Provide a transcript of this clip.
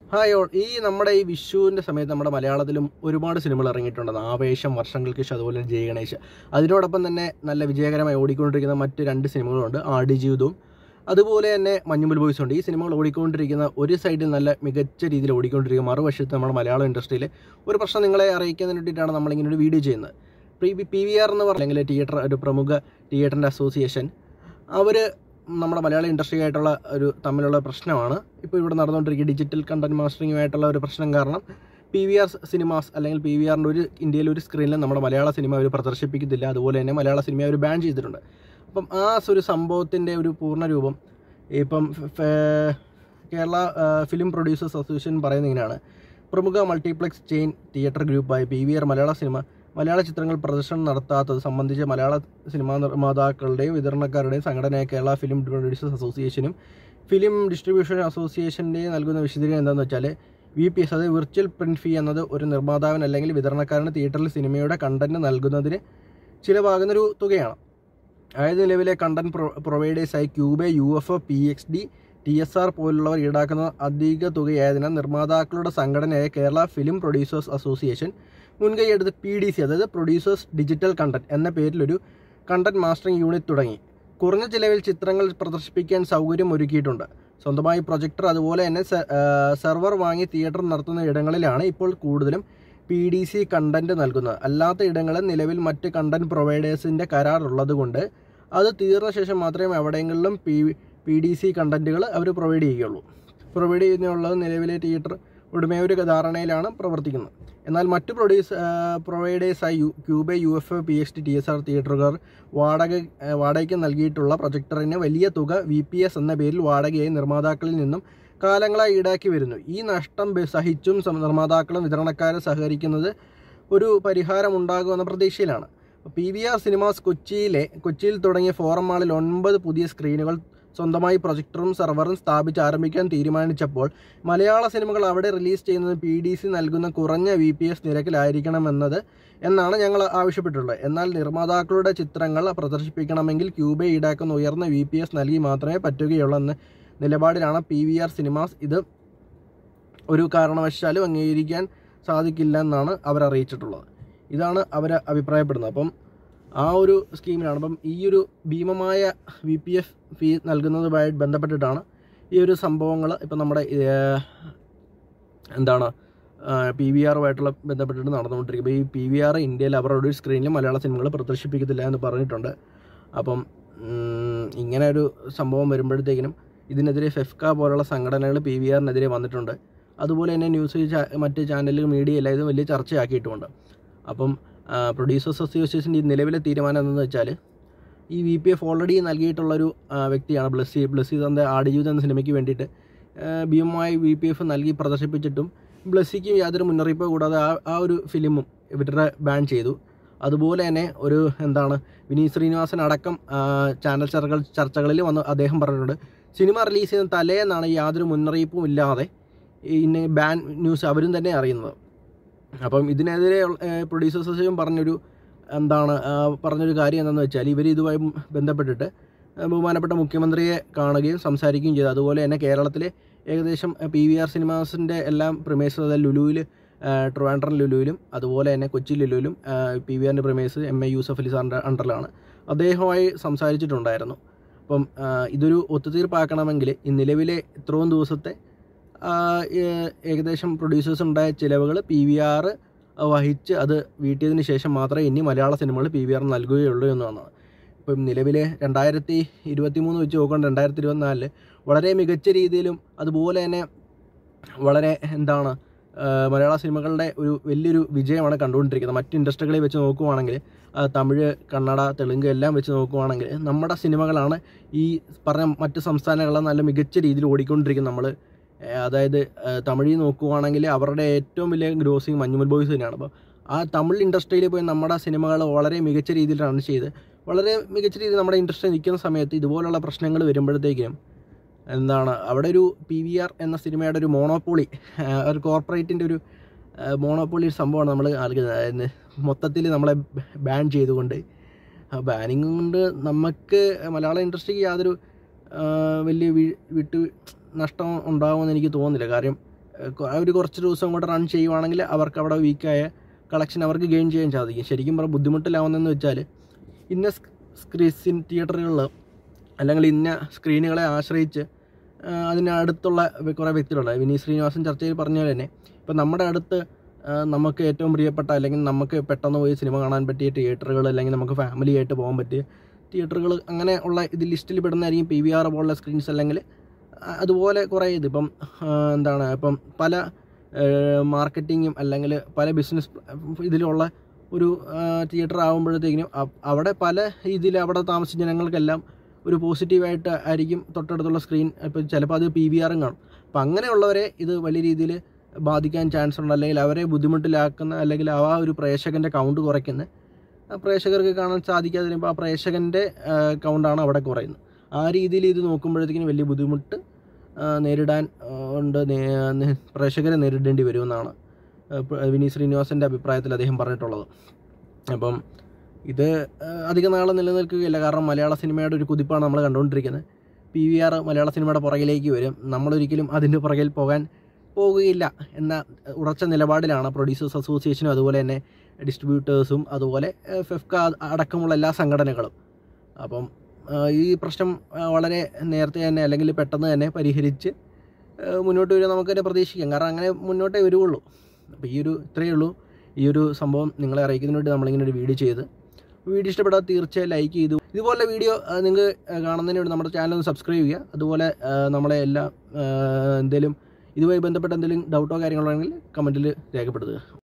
hi all ഈ നമ്മുടെ ഈ വിഷുവിൻ്റെ സമയത്ത് നമ്മുടെ മലയാളത്തിലും ഒരുപാട് സിനിമകൾ ഇറങ്ങിയിട്ടുണ്ട് ആവേശം വർഷങ്ങൾക്ക് ശേഷം അതുപോലെ ജയ ഗണേശ് അതിനോടൊപ്പം തന്നെ നല്ല വിജയകരമായി ഓടിക്കൊണ്ടിരിക്കുന്ന മറ്റ് രണ്ട് സിനിമകളുണ്ട് ആടുജീവിതവും അതുപോലെ തന്നെ മഞ്ഞുമ്പൽ ബോയ്സും ഉണ്ട് ഈ സിനിമകൾ ഓടിക്കൊണ്ടിരിക്കുന്ന ഒരു സൈഡിൽ നല്ല മികച്ച രീതിയിൽ ഓടിക്കൊണ്ടിരിക്കുന്ന മറുവശത്ത് നമ്മുടെ മലയാളം ഇൻഡസ്ട്രിയിൽ ഒരു പ്രശ്നം നിങ്ങളെ അറിയിക്കുന്നതിന് വേണ്ടിയിട്ടാണ് നമ്മളിങ്ങനെ ഒരു വീഡിയോ ചെയ്യുന്നത് പി പി വി ആർ എന്ന് പറഞ്ഞ അല്ലെങ്കിൽ തിയേറ്റർ ഒരു പ്രമുഖ തിയേറ്ററിൻ്റെ അസോസിയേഷൻ അവർ നമ്മുടെ മലയാള ഇൻഡസ്ട്രി ആയിട്ടുള്ള ഒരു തമ്മിലുള്ള പ്രശ്നമാണ് ഇപ്പോൾ ഇവിടെ നടന്നുകൊണ്ടിരിക്കുന്ന ഡിജിറ്റൽ കണ്ടന്റ് മാസ്റ്ററിങ്ങുമായിട്ടുള്ള ഒരു പ്രശ്നം കാരണം പി വി ആർ സിനിമാസ് അല്ലെങ്കിൽ പി വി ആറിൻ്റെ ഒരു ഇന്ത്യയിൽ ഒരു സ്ക്രീനിലും നമ്മുടെ മലയാള സിനിമ അവർ പ്രദർശിപ്പിക്കത്തില്ല അതുപോലെ തന്നെ മലയാള സിനിമ അവർ ബാൻ ചെയ്തിട്ടുണ്ട് അപ്പം ആ ഒരു സംഭവത്തിൻ്റെ ഒരു പൂർണ്ണ രൂപം ഇപ്പം ഫ- കേരള ഫിലിം പ്രൊഡ്യൂസേഴ്സ് അസോസിയേഷൻ പറയുന്നത് ഇങ്ങനെയാണ് പ്രമുഖ മൾട്ടിപ്ലക്സ് ചെയിൻ തിയേറ്റർ ഗ്രൂപ്പായ പി വി ആർ മലയാള സിനിമ മലയാള ചിത്രങ്ങൾ പ്രദർശനം നടത്താത്തത് സംബന്ധിച്ച് മലയാള സിനിമാ നിർമ്മാതാക്കളുടെയും വിതരണക്കാരുടെയും സംഘടനയായ കേരള ഫിലിം പ്രൊഡ്യൂസേഴ്സ് അസോസിയേഷനും ഫിലിം ഡിസ്ട്രിബ്യൂഷൻ അസോസിയേഷൻ്റെയും നൽകുന്ന വിശദീകരണം എന്താണെന്ന് വെച്ചാൽ വി പി എസ് അതായത് വിർച്വൽ പ്രിന്റ് ഫീ എന്നത് ഒരു നിർമ്മാതാവിന് അല്ലെങ്കിൽ വിതരണക്കാരന് തിയേറ്ററിൽ സിനിമയുടെ കണ്ടന്റ് നൽകുന്നതിന് ചിലവാകുന്നൊരു തുകയാണ് അതായത് നിലവിലെ കണ്ടന്റ് പ്രൊ പ്രൊവൈഡേഴ്സായി Qube U F O P X D T S R പോലുള്ളവർ ഈടാക്കുന്ന അധിക തുകയായതിനാൽ നിർമ്മാതാക്കളുടെ സംഘടനയായ കേരള ഫിലിം പ്രൊഡ്യൂസേഴ്സ് അസോസിയേഷൻ മുൻകൈയെടുത്ത് പി ഡി സി അതായത് പ്രൊഡ്യൂസേഴ്സ് ഡിജിറ്റൽ കണ്ടന്റ് എന്ന പേരിലൊരു കണ്ടന്റ് മാസ്റ്ററിംഗ് യൂണിറ്റ് തുടങ്ങി കുറഞ്ഞ ചിലവിൽ ചിത്രങ്ങൾ പ്രദർശിപ്പിക്കാൻ സൗകര്യം ഒരുക്കിയിട്ടുണ്ട് സ്വന്തമായി പ്രൊജക്ടർ അതുപോലെ തന്നെ സെ- ആ, സെർവർ വാങ്ങി തിയേറ്റർ നടത്തുന്ന ഇടങ്ങളിലാണ് ഇപ്പോൾ കൂടുതലും പി ഡി സി കണ്ടന്റ് നൽകുന്നത് അല്ലാത്ത ഇടങ്ങളിൽ നിലവിൽ മറ്റ് കണ്ടന്റ് പ്രൊവൈഡേഴ്സിൻ്റെ കരാർ ഉള്ളതുകൊണ്ട് അത് തീർന്ന ശേഷം മാത്രമേ എവിടെയെങ്കിലും പി പി ഡി സി കണ്ടന്റുകൾ അവർ പ്രൊവൈഡ് ചെയ്യുകയുള്ളൂ പ്രൊവൈഡ് ചെയ്യുന്നുള്ളത് നിലവിലെ തിയേറ്റർ ഉടമയ ഒരു ധാരണയിലാണ് പ്രവർത്തിക്കുന്നത് എന്നാൽ മറ്റ് പ്രൊഡ്യൂസ് പ്രൊവൈഡേഴ്സായി U Qube U F P H T T S R തിയേറ്ററുകാർ വാടക ആ, വാടകയ്ക്ക് നൽകിയിട്ടുള്ള പ്രൊജക്ടറിന് വലിയ തുക വി പി എസ് എന്ന പേരിൽ വാടകയായി നിർമ്മാതാക്കളിൽ നിന്നും കാലങ്ങളായി ഈടാക്കി വരുന്നു ഈ നഷ്ടം ബെ- സഹിച്ചും സം- നിർമ്മാതാക്കളും വിതരണക്കാരും സഹകരിക്കുന്നത് ഒരു പരിഹാരം ഉണ്ടാകുമെന്ന പ്രതീക്ഷയിലാണ് പി വി ആർ സിനിമാസ് കൊച്ചിയിലെ കൊച്ചിയിൽ തുടങ്ങിയ ഫോറം മാളിൽ ഒൻപത് പുതിയ സ്ക്രീനുകൾ സ്വന്തമായി പ്രൊജക്ടറും സെർവറും സ്ഥാപിച്ച് ആരംഭിക്കാൻ തീരുമാനിച്ചപ്പോൾ മലയാള സിനിമകൾ അവിടെ റിലീസ് ചെയ്യുന്നത് പി ഡി സി നൽകുന്ന കുറഞ്ഞ വി പി എസ് നിരക്കിലായിരിക്കണമെന്നത് എന്നാണ് ഞങ്ങൾ ആവശ്യപ്പെട്ടിട്ടുള്ളത് എന്നാൽ നിർമ്മാതാക്കളുടെ ചിത്രങ്ങൾ പ്രദർശിപ്പിക്കണമെങ്കിൽ ക്യൂബെ ഈടാക്കുന്ന ഉയർന്ന വി പി എസ് നൽകി മാത്രമേ പറ്റുകയുള്ളൂ എന്ന നിലപാടിലാണ് പി വി ആർ സിനിമാസ് ഇത് ഒരു കാരണവശാലും അംഗീകരിക്കാൻ സാധിക്കില്ല എന്നാണ് അവർ അറിയിച്ചിട്ടുള്ളത് ഇതാണ് അവർ അഭിപ്രായപ്പെടുന്നത് അപ്പം ആ ഒരു സ്കീമിലാണ് അപ്പം ഈ ഒരു ഭീമമായ വി പി എഫ് ഫീ നൽകുന്നതുമായി ബന്ധപ്പെട്ടിട്ടാണ് ഈ ഒരു സംഭവങ്ങൾ ഇപ്പം നമ്മുടെ ഏഹ്, എന്താണ് പി വി ആറുമായിട്ടുള്ള ബന്ധപ്പെട്ടിട്ട് നടന്നുകൊണ്ടിരിക്കും അപ്പോൾ ഈ പി വി ആർ ഇന്ത്യയിൽ അവരുടെ ഒരു സ്ക്രീനിൽ മലയാള സിനിമകൾ പ്രദർശിപ്പിക്കത്തില്ല എന്ന് പറഞ്ഞിട്ടുണ്ട് അപ്പം ഉം, ഇങ്ങനെ ഒരു സംഭവം വരുമ്പോഴത്തേക്കിനും ഇതിനെതിരെ ഫെഫ്ക പോലുള്ള സംഘടനകൾ പി വി ആറിനെതിരെ വന്നിട്ടുണ്ട് അതുപോലെ തന്നെ ന്യൂസ് ചാ- മറ്റ് ചാനലുകൾ മീഡിയ എല്ലാം ഇത് വലിയ ചർച്ചയാക്കിയിട്ടുമുണ്ട് അപ്പം പ്രൊഡ്യൂസേഴ്സ് അസോസിയേഷൻ്റെ ഈ നിലവിലെ തീരുമാനം എന്തെന്ന് വെച്ചാൽ ഈ വി പി എഫ് ഓൾറെഡി നൽകിയിട്ടുള്ളൊരു ആ, വ്യക്തിയാണ് ബ്ലസ്സി ബ്ലസ്സി തൻ്റെ ആടുജീവിതം എന്ന സിനിമയ്ക്ക് വേണ്ടിയിട്ട് ആ, ഭീമമായി വി പി എഫ് നൽകി പ്രദർശിപ്പിച്ചിട്ടും ബ്ലസ്സിക്ക് യാതൊരു മുന്നറിയിപ്പോ കൂടാതെ ആ ആ ഒരു ഫിലിമും ഇവരുടെ ബാൻ ചെയ്തു അതുപോലെ തന്നെ ഒരു എന്താണ് വിനീത് ശ്രീനിവാസൻ അടക്കം ആ, ചാനൽ ചർച്ചകൾ ചർച്ചകളിൽ വന്ന് അദ്ദേഹം പറഞ്ഞിട്ടുണ്ട് സിനിമ റിലീസ് ചെയ്യുന്ന തലേന്നാണ് യാതൊരു മുന്നറിയിപ്പും ഇല്ലാതെ ഇന്ന് ബാൻ ന്യൂസ് അവരും തന്നെ അറിയുന്നത് അപ്പം ഇതിനെതിരെ പ്രൊഡ്യൂസേഴ്സ് അസോസിയേഷൻ പറഞ്ഞൊരു എന്താണ് ആ, പറഞ്ഞൊരു കാര്യം എന്താണെന്ന് വെച്ചാൽ ഇവർ ഇതുമായി ബന്ധപ്പെട്ടിട്ട് ആ, ബഹുമാനപ്പെട്ട മുഖ്യമന്ത്രിയെ കാണുകയും സംസാരിക്കുകയും ചെയ്തു അതുപോലെ തന്നെ കേരളത്തിലെ ഏകദേശം പി വി ആർ സിനിമാസിൻ്റെ എല്ലാം പ്രിമേഴ്സ് അതായത് ലുലുവിൽ ട്രിവാൻഡ്രം ലുലുവിലും അതുപോലെ തന്നെ കൊച്ചി ലുലുവിലും പി വി ആറിൻ്റെ പ്രിമേഴ്സ് എം എ യൂസഫ് അലി സാറിൻ്റെ അണ്ടറിലാണ് അദ്ദേഹവുമായി സംസാരിച്ചിട്ടുണ്ടായിരുന്നു അപ്പം ആ, ഇതൊരു ഒത്തുതീർപ്പാക്കണമെങ്കിൽ ഈ നിലവിലെ ഇത്രയും ദിവസത്തെ ആ, ഏ- ഏകദേശം പ്രൊഡ്യൂസേഴ്സ് ഉണ്ടായ ചിലവുകൾ പി വി ആർ വഹിച്ച് അത് വീട്ടിയതിന് ശേഷം മാത്രമേ ഇനി മലയാള സിനിമകൾ പി വി ആർ നൽകുകയുള്ളൂ എന്നാണ് ഇപ്പം നിലവിലെ രണ്ടായിരത്തി ഇരുപത്തി മൂന്ന് വെച്ച് നോക്കുമ്പോൾ രണ്ടായിരത്തി ഇരുപത്തിനാലില് വളരെ മികച്ച രീതിയിലും അതുപോലെ തന്നെ വളരെ എന്താണ് ആ, മലയാള സിനിമകളുടെ ഒരു വലിയൊരു വിജയമാണ് കണ്ടുകൊണ്ടിരിക്കുന്നത് മറ്റ് ഇൻഡസ്ട്രികളെ വെച്ച് നോക്കുവാണെങ്കിൽ ആ, തമിഴ് കന്നഡ തെലുങ്ക് എല്ലാം വെച്ച് നോക്കുവാണെങ്കിൽ നമ്മുടെ സിനിമകളാണ് ഈ പറഞ്ഞ മറ്റ് സംസ്ഥാനങ്ങളെ നല്ല മികച്ച രീതിയിൽ ഓടിക്കൊണ്ടിരിക്കുന്നത് നമ്മൾ അതായത് ആ, തമിഴിൽ നോക്കുവാണെങ്കിൽ അവരുടെ ഏറ്റവും വലിയ ഗ്രോസിങ് മഞ്ഞുമൽ ബോയ്സ് തന്നെയാണ് അപ്പോൾ ആ തമിഴ് ഇൻഡസ്ട്രിയിൽ പോയി നമ്മുടെ സിനിമകൾ വളരെ മികച്ച രീതിയിൽ റൺ ചെയ്ത് വളരെ മികച്ച രീതിയിൽ നമ്മുടെ ഇൻഡസ്ട്രി നിൽക്കുന്ന സമയത്ത് ഇതുപോലുള്ള പ്രശ്നങ്ങൾ വരുമ്പോഴത്തേക്കും എന്താണ് അവിടെ ഒരു പി വി ആർ എന്ന സിനിമയുടെ ഒരു മോണോപോളി ഒരു കോർപ്പറേറ്റിൻ്റെ ഒരു മോണോപോളി സംഭവമാണ് നമ്മൾ ആലോചിക്കുന്നത് അതായത് മൊത്തത്തിൽ നമ്മളെ ബാൻ ചെയ്തുകൊണ്ട് ബാനിങ് കൊണ്ട് നമുക്ക് മലയാള ഇൻഡസ്ട്രിക്ക് യാതൊരു ആ, വലിയ വി- വിട്ട് നഷ്ടം ഉണ്ടാകുമെന്ന് എനിക്ക് തോന്നുന്നില്ല കാര്യം അവർ കുറച്ച് ദിവസം കൂടെ റൺ ചെയ്യുവാണെങ്കിൽ അവർക്ക് അവിടെ വീക്കായ കളക്ഷൻ അവർക്ക് ഗെയിൻ ചെയ്യാൻ സാധിക്കും ശരിക്കും പറഞ്ഞാൽ ബുദ്ധിമുട്ടിലാവുന്നതെന്ന് വെച്ചാൽ ഇന്ന സ്ക്രീൻ തിയേറ്ററുകളിൽ അല്ലെങ്കിൽ ഇന്ന സ്ക്രീനുകളെ ആശ്രയിച്ച് ആ, അതിനടുത്തുള്ള കുറേ വ്യക്തികളുണ്ട് വിനീത് ശ്രീനിവാസൻ ചർച്ചയിൽ പറഞ്ഞ പോലെ തന്നെ ഇപ്പം നമ്മുടെ അടുത്ത് ആ, നമുക്ക് ഏറ്റവും പ്രിയപ്പെട്ട അല്ലെങ്കിൽ നമുക്ക് പെട്ടെന്ന് പോയി സിനിമ കാണാൻ പറ്റിയ തിയേറ്ററുകൾ അല്ലെങ്കിൽ നമുക്ക് ഫാമിലി ആയിട്ട് പോകാൻ പറ്റിയ തിയേറ്ററുകൾ അങ്ങനെ ഉള്ള ഇത് ലിസ്റ്റിൽ പെടുന്നതായിരിക്കും പി വി ആർ പോലുള്ള സ്ക്രീൻസ് അല്ലെങ്കിൽ ആ, അതുപോലെ കുറേ ഇത് ഇപ്പം ആ, എന്താണ് ഇപ്പം പല മാർക്കറ്റിങ്ങും അല്ലെങ്കിൽ പല ബിസിനസ് ഇതിലുള്ള ഒരു തിയേറ്റർ ആകുമ്പോഴത്തേക്കിനും അ- അവിടെ പല രീതിയിൽ അവിടെ താമസിച്ച ജനങ്ങൾക്കെല്ലാം ഒരു പോസിറ്റീവായിട്ട് ആയിരിക്കും തൊട്ടടുത്തുള്ള സ്ക്രീൻ ഇപ്പോൾ ചിലപ്പോൾ അത് പി വി ആറും കാണും അപ്പം അങ്ങനെയുള്ളവരെ ഇത് വലിയ രീതിയിൽ ബാധിക്കാൻ ചാൻസ് ഉണ്ട് അല്ലെങ്കിൽ അവരെ ബുദ്ധിമുട്ടിലാക്കുന്ന അല്ലെങ്കിൽ ആ ഒരു പ്രേക്ഷകൻ്റെ കൗണ്ട് കുറയ്ക്കുന്ന ആ പ്രേക്ഷകർക്ക് കാണാൻ സാധിക്കാതെ വരുമ്പോൾ ആ പ്രേക്ഷകൻ്റെ കൗണ്ടാണ് അവിടെ കുറയുന്നത് ആ രീതിയിൽ ഇത് നോക്കുമ്പോഴത്തേക്കിനും വലിയ ബുദ്ധിമുട്ട് ആ, നേരിടാൻ ആ, ഉണ്ട് നേ- നേ- പ്രേക്ഷകരെ നേരിടേണ്ടി വരുമെന്നാണ് ആ, പ- വിനീത് ശ്രീനിവാസൻ്റെ അഭിപ്രായത്തിൽ അദ്ദേഹം പറഞ്ഞിട്ടുള്ളത് അപ്പം ഇത് ആ, അധിക നാളെ നിലനിൽക്കുകയില്ല കാരണം മലയാള സിനിമയുടെ ഒരു കുതിപ്പാണ് നമ്മൾ കണ്ടുകൊണ്ടിരിക്കുന്നത് പി വി ആർ മലയാള സിനിമയുടെ പുറകിലേക്ക് വരും നമ്മളൊരിക്കലും അതിൻ്റെ പുറകിൽ പോകാൻ പോകുകയില്ല എന്ന ഉറച്ച നിലപാടിലാണ് പ്രൊഡ്യൂസേഴ്സ് അസോസിയേഷനും അതുപോലെ തന്നെ ഡിസ്ട്രിബ്യൂട്ടേഴ്സും അതുപോലെ ഫെഫ്ക അടക്കമുള്ള എല്ലാ സംഘടനകളും അപ്പം ആ, ഈ പ്രശ്നം ആ, വളരെ നേരത്തെ തന്നെ അല്ലെങ്കിൽ പെട്ടെന്ന് തന്നെ പരിഹരിച്ച് ആ, മുന്നോട്ട് വരും നമുക്ക് തന്നെ പ്രതീക്ഷിക്കാം കാരണം അങ്ങനെ മുന്നോട്ടേ വരുള്ളൂ അപ്പോൾ ഈ ഒരു ഇത്രയേ ഉള്ളൂ ഈ ഒരു സംഭവം നിങ്ങളെ അറിയിക്കുന്നതിന് വേണ്ടി നമ്മളിങ്ങനെ ഒരു വീഡിയോ ചെയ്ത് വീഡിയോ ഇഷ്ടപ്പെട്ടാൽ തീർച്ചയായും ലൈക്ക് ചെയ്തു ഇതുപോലെ വീഡിയോ നിങ്ങൾക്ക് കാണുന്നതിന് വേണ്ടി നമ്മുടെ ചാനൽ ഒന്ന് സബ്സ്ക്രൈബ് ചെയ്യുക അതുപോലെ ആ, നമ്മളെ എല്ലാ എന്തെങ്കിലും ഇതുമായി ബന്ധപ്പെട്ട എന്തെങ്കിലും ഡൗട്ടോ കാര്യങ്ങളോ ആണെങ്കിൽ കമൻറ്റിൽ രേഖപ്പെടുത്തുക